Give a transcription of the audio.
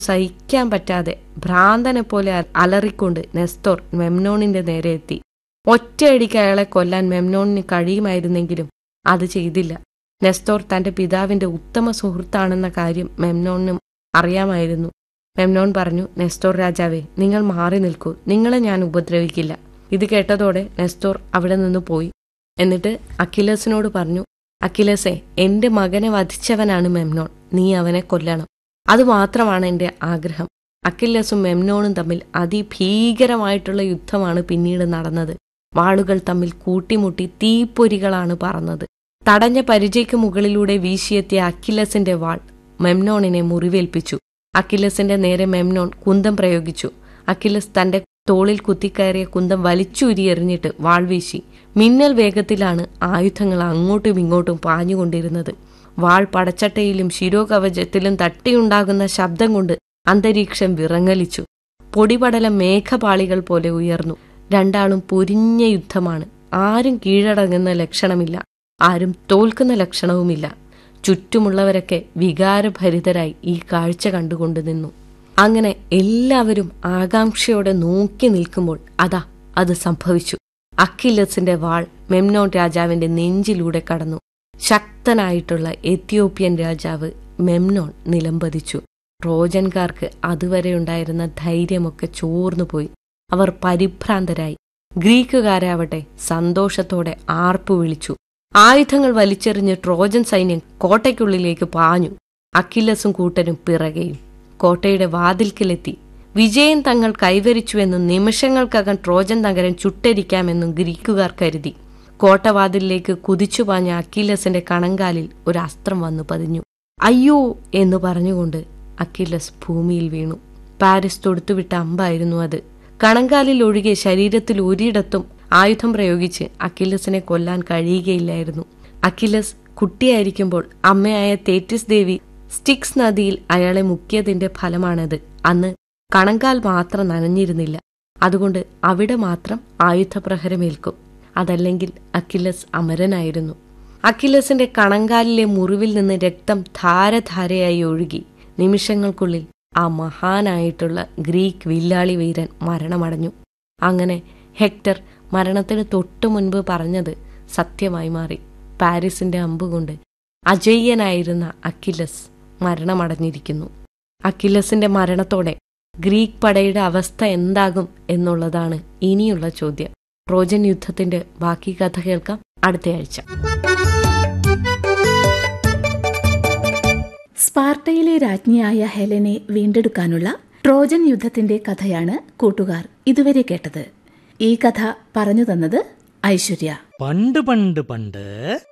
സഹിക്കാൻ പറ്റാതെ ഭ്രാന്തനെ പോലെ അ- അലറിക്കൊണ്ട് നെസ്തോർ മെംനോണിന്റെ നേരെ എത്തി ഒറ്റയടിക്ക് അയാളെ കൊല്ലാൻ മെംനോണിന് കഴിയുമായിരുന്നെങ്കിലും അത് ചെയ്തില്ല നെസ്തോർ തന്റെ പിതാവിന്റെ ഉത്തമ സുഹൃത്താണെന്ന കാര്യം മെംനോണിനും അറിയാമായിരുന്നു മെംനോൺ പറഞ്ഞു നെസ്തോർ രാജാവേ നിങ്ങൾ മാറി നിൽക്കൂ നിങ്ങളെ ഞാൻ ഉപദ്രവിക്കില്ല ഇത് കേട്ടതോടെ നെസ്തോർ അവിടെ നിന്ന് പോയി എന്നിട്ട് അഖിലസിനോട് പറഞ്ഞു അഖിലസെ എന്റെ മകനെ വധിച്ചവനാണ് മെംനോൺ നീ അവനെ കൊല്ലണം അതുമാത്രമാണ് എന്റെ ആഗ്രഹം അക്കില്ലസും മെംനോണും തമ്മിൽ അതിഭീകരമായിട്ടുള്ള യുദ്ധമാണ് പിന്നീട് നടന്നത് വാളുകൾ തമ്മിൽ കൂട്ടിമുട്ടി തീപ്പൊരികളാണ് പറന്നത് തടഞ്ഞ പരിചയ്ക്ക് മുകളിലൂടെ വീശിയെത്തിയ അക്കില്ലസിന്റെ വാൾ മെംനോണിനെ മുറിവേൽപ്പിച്ചു അക്കില്ലസിന്റെ നേരെ മെംനോൺ കുന്തം പ്രയോഗിച്ചു അക്കില്ലസ് തന്റെ തോളിൽ കുത്തിക്കയറിയ കുന്തം വലിച്ചൂരിയെറിഞ്ഞിട്ട് വാൾ വീശി മിന്നൽ വേഗത്തിലാണ് ആയുധങ്ങൾ അങ്ങോട്ടും ഇങ്ങോട്ടും പാഞ്ഞുകൊണ്ടിരുന്നത് വാൾ പടച്ചട്ടയിലും ശിരോകവചത്തിലും തട്ടിയുണ്ടാകുന്ന ശബ്ദം കൊണ്ട് അന്തരീക്ഷം വിറങ്ങലിച്ചു പൊടിപടലം മേഘപാളികൾ പോലെ ഉയർന്നു രണ്ടാളും പൊരിഞ്ഞ യുദ്ധമാണ് ആരും കീഴടങ്ങുന്ന ലക്ഷണമില്ല ആരും തോൽക്കുന്ന ലക്ഷണവുമില്ല ചുറ്റുമുള്ളവരൊക്കെ വികാരഭരിതരായി ഈ കാഴ്ച കണ്ടുകൊണ്ട് നിന്നു അങ്ങനെ എല്ലാവരും ആകാംക്ഷയോടെ നോക്കി നിൽക്കുമ്പോൾ അതാ അത് സംഭവിച്ചു അക്കില്ലസിന്റെ വാൾ മെംനോൻ രാജാവിന്റെ നെഞ്ചിലൂടെ കടന്നു ശക്തനായിട്ടുള്ള എത്യോപ്യൻ രാജാവ് മെംനോൺ നിലംപതിച്ചു ട്രോജൻകാർക്ക് അതുവരെയുണ്ടായിരുന്ന ധൈര്യമൊക്കെ ചോർന്നുപോയി അവർ പരിഭ്രാന്തരായി ഗ്രീക്കുകാരാവട്ടെ സന്തോഷത്തോടെ ആർപ്പു വിളിച്ചു ആയുധങ്ങൾ വലിച്ചെറിഞ്ഞ് ട്രോജൻ സൈന്യം കോട്ടയ്ക്കുള്ളിലേക്ക് പാഞ്ഞു അക്കില്ലസും കൂട്ടരും പിറകെയും കോട്ടയുടെ വാതിൽക്കിലെത്തി വിജയം തങ്ങൾ കൈവരിച്ചുവെന്നും നിമിഷങ്ങൾക്കകം ട്രോജൻ നഗരം ചുട്ടരിക്കാമെന്നും ഗ്രീക്കുകാർ കരുതി കോട്ടവാതിലിലേക്ക് കുതിച്ചുപാഞ്ഞ അക്കില്ലസിന്റെ കണങ്കാലിൽ ഒരു അസ്ത്രം വന്നു പതിഞ്ഞു അയ്യോ എന്ന് പറഞ്ഞുകൊണ്ട് അക്കില്ലസ് ഭൂമിയിൽ വീണു പാരിസ് തൊടുത്തുവിട്ട അമ്പായിരുന്നു അത് കണങ്കാലിൽ ഒഴികെ ശരീരത്തിൽ ഒരിടത്തും ആയുധം പ്രയോഗിച്ച് അക്കില്ലസിനെ കൊല്ലാൻ കഴിയുകയില്ലായിരുന്നു അക്കില്ലസ് കുട്ടിയായിരിക്കുമ്പോൾ അമ്മയായ തേറ്റിസ് ദേവി സ്റ്റിക്സ് നദിയിൽ അയാളെ മുക്കിയതിന്റെ ഫലമാണത് അന്ന് കണങ്കാൽ മാത്രം നനഞ്ഞിരുന്നില്ല അതുകൊണ്ട് അവിടെ മാത്രം ആയുധപ്രഹരമേൽക്കും അതല്ലെങ്കിൽ അക്കില്ലസ് അമരനായിരുന്നു അക്കില്ലസിന്റെ കണങ്കാലിലെ മുറിവിൽ നിന്ന് രക്തം ധാരധാരയായി ഒഴുകി നിമിഷങ്ങൾക്കുള്ളിൽ ആ മഹാനായിട്ടുള്ള ഗ്രീക്ക് വില്ലാളി വീരൻ മരണമടഞ്ഞു അങ്ങനെ ഹെക്ടർ മരണത്തിന് തൊട്ടു മുൻപ് പറഞ്ഞത് സത്യമായി മാറി പാരീസിന്റെ അമ്പുകൊണ്ട് അജയ്യനായിരുന്ന അക്കില്ലസ് മരണമടഞ്ഞിരിക്കുന്നു അക്കില്ലസിന്റെ മരണത്തോടെ ഗ്രീക്ക് പടയുടെ അവസ്ഥ എന്താകും എന്നുള്ളതാണ് ഇനിയുള്ള ചോദ്യം ട്രോജൻ യുദ്ധത്തിന്റെ ബാക്കി കഥ കേൾക്കാം അടുത്തയാഴ്ച സ്പാർട്ടയിലെ രാജ്ഞിയായ ഹെലനെ വീണ്ടെടുക്കാനുള്ള ട്രോജൻ യുദ്ധത്തിന്റെ കഥയാണ് കൂട്ടുകാർ ഇതുവരെ കേട്ടത് ഈ കഥ പറഞ്ഞു തന്നത് ഐശ്വര്യ പണ്ട് പണ്ട് പണ്ട്